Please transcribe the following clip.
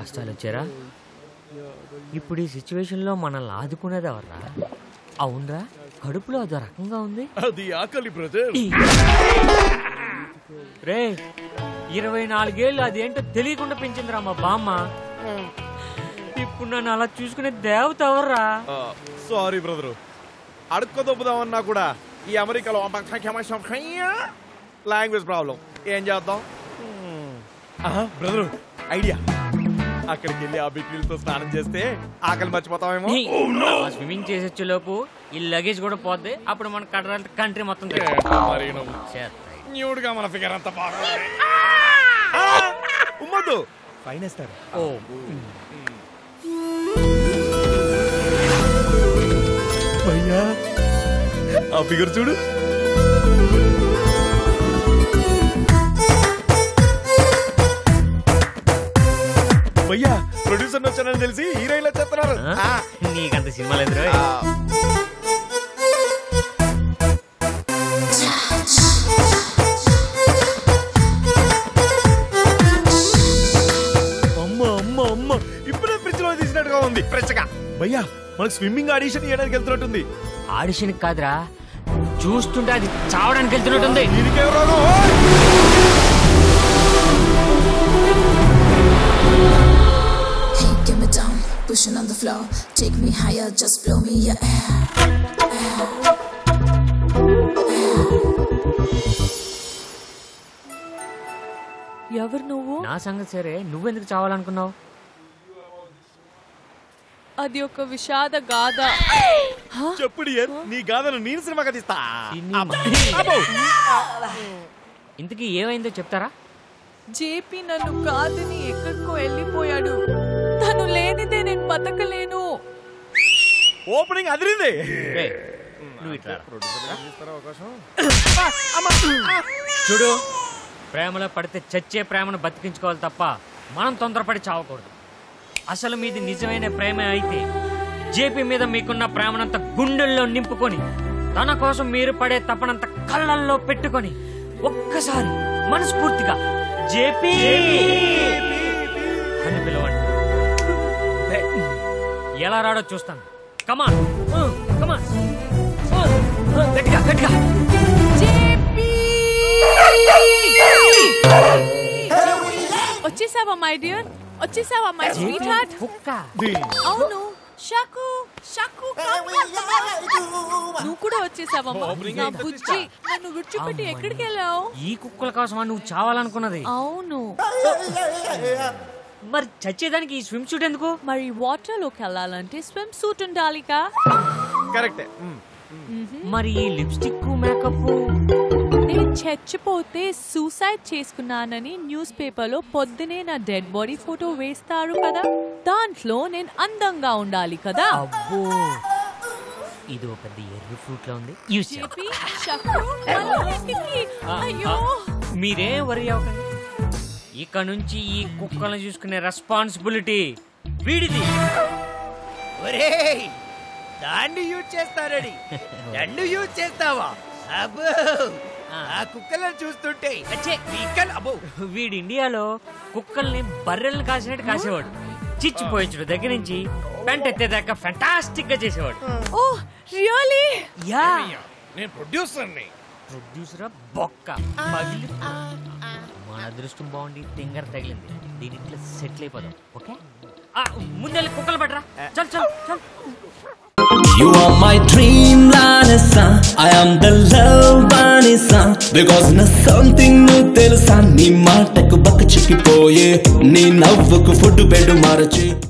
కష్టాలు వచ్చారా ఇప్పుడు ఈ సిచ్యువేషన్లో మనల్ని ఆదుకునేది ఎవర్రా అవునరా కడుపులో అదో రకంగా ఉంది అది ఆకలి బ్రదర్ రే ఇరవై నాలుగేళ్ళు అదేంటో తెలియకుండా పెంచిందిరా మా బామ్మ ఇప్పుడు నన్ను అలా చూసుకునే దేవత ఎవర్రా సారీ బ్రదరు అడుక్కో దొబ్బుదామన్నా కూడా ఈ అమెరికాలో లాంగ్వేజ్ ప్రాబ్లం ఏం చేద్దాం బ్రదరు ఐడియా అక్కడికి వెళ్ళి ఆ బిక్రీలతో స్నానం చేస్తే ఆకలి మర్చిపోతామేమో స్విమ్మింగ్ చేసొచ్చే లోపు ఈ లగేజ్ కూడా పోద్ది అప్పుడు మన కడర కంట్రీ మొత్తం మరి నువ్వు చేస్తాయి న్యూడ్గా మన ఫిగర్ అంతా బాగా ఉమ్మద్దు ఫైన్ వేస్తారు ఓ భయ్యా ఆ ఫిగర్ చూడు భయ్యా ప్రొడ్యూసర్ వచ్చానని తెలిసి హీరోయిన్ వచ్చేస్తున్నారు ఆ? నీకంత సినిమా లేదు రోయ్. అమ్మ అమ్మ అమ్మ ఇప్పుడే ఫ్రిడ్జ్ లో తీసినట్టుగా ఉంది ఫ్రెష్ గా భయ్యా మనకు స్విమ్మింగ్ ఆడిషన్ చేయడానికి వెళ్తున్నట్టుంది ఆడిషన్ కాదురా చూస్తుంటే అది చావడానికి వెళ్తున్నట్టుంది దీనికే రోగం ఓయ్! Hey, get me down, pushing on the floor. Take me higher, just blow me your air. ఎవరు నువ్వు నా సంగతి సరే నువ్వెందుకు చావాలనుకున్నావు అది ఒక విషాద గాథ చెప్పు డియర్ నీ గాథను నేను సినిమాగా తీస్తా సినిమా. అబ్బో! ఇంతకీ ఏమైందో చెప్తారా జేపీ నన్ను కాదని ఎక్కడికో వెళ్ళిపోయాడు తను లేనిదే నేను బతకలేను ఓపెనింగ్ అదిరింది రేయ్, నువ్వు ఇట్లా రా. చూడు ప్రేమలో పడితే చచ్చే ప్రేమను బతికించుకోవాలి తప్ప మనం తొందరపడి చావకూడదు అసలు మీది నిజమైన ప్రేమ అయితే జేపీ మీద మీకున్న ప్రేమనంత గుండెల్లో నింపుకొని తన కోసం మీరు పడే తపనంత కళ్ళల్లో పెట్టుకొని ఒక్కసారి మనస్ఫూర్తిగా జేపీ అని పిలవండి ఎలా రాడో చూస్తాను కమాన్ కమాన్ గట్టిగా గట్టిగా వచ్చేసావా మై డియర్ వచ్చేసావా మై స్వీట్ హార్ట్ కుక్క అవును షాకు షాకు నువ్వు కూడా వచ్చేసావమ్మా నా బుజ్జి నన్ను విడిచిపెట్టి ఎక్కడికి వెళ్ళావు ఈ కుక్కల కోసమా నువ్వు చావాలనుకున్నది అవును మరి చచ్చేదానికి ఈ స్విమ్ సూట్ ఎందుకు మరి వాటర్ లోకి వెళ్ళాలంటే స్విమ్ సూట్ ఉండాలిగా కరెక్టే మరి ఈ లిప్స్టిక్ మేకప్ నేను చచ్చిపోతే సూసైడ్ చేసుకున్నానని న్యూస్ పేపర్ లో పొద్దునే నా డెడ్ బాడీ ఫోటో వేస్తారు కదా దాంట్లో నేను అందంగా ఉండాలి కదా అబ్బో ఇది ఒక పెద్ద ఎర్రి ఫ్రూట్ లో ఉంది యూస్ చేయి. చెప్పి షక్కు, మళ్ళీ ఇంటికి. అయ్యో మీరేం వరి అవ్వకండి ఇక నుంచి ఈ కుక్కలను చూసుకునే రెస్పాన్సిబిలిటీ వీడిది ఒరేయ్ దాన్ని యూజ్ చేస్తారని నన్ను యూజ్ చేస్తావా అబ్బో ఆ కుక్కలను చూస్తుంటే అచ్చే కుక్కలు అబ్బో వీడి ఇండియాలో కుక్కల్ని బర్రెల్ని కాసినట్టు కాసేవాడు చిచ్చిపోయించుడు దగ్గర నుంచి పెంట ఎత్తేదాకా ఫెంటాస్టిక్ గా చేసేవాడు ఓ రియలీ యా నేను ప్రొడ్యూసర్ని ప్రొడ్యూసర్ బొక్క పగిలి మన అదృష్టం బాగుండి తింగర్ తగిలింది దీని ఇంట్లో సెటిల్ అయిపోదాం ఓకే ఆ, ముందెళ్ళి కుక్కలు పట్టరా చల్ చల్ చల్ You are my dream Lanessa I am the love Vanessa Because na something నువ్వు తెలుసా నీ మాటకు బక్క చిక్కిపోయే నీ నవ్వుకు ఫుడ్ బెడ్ మారచి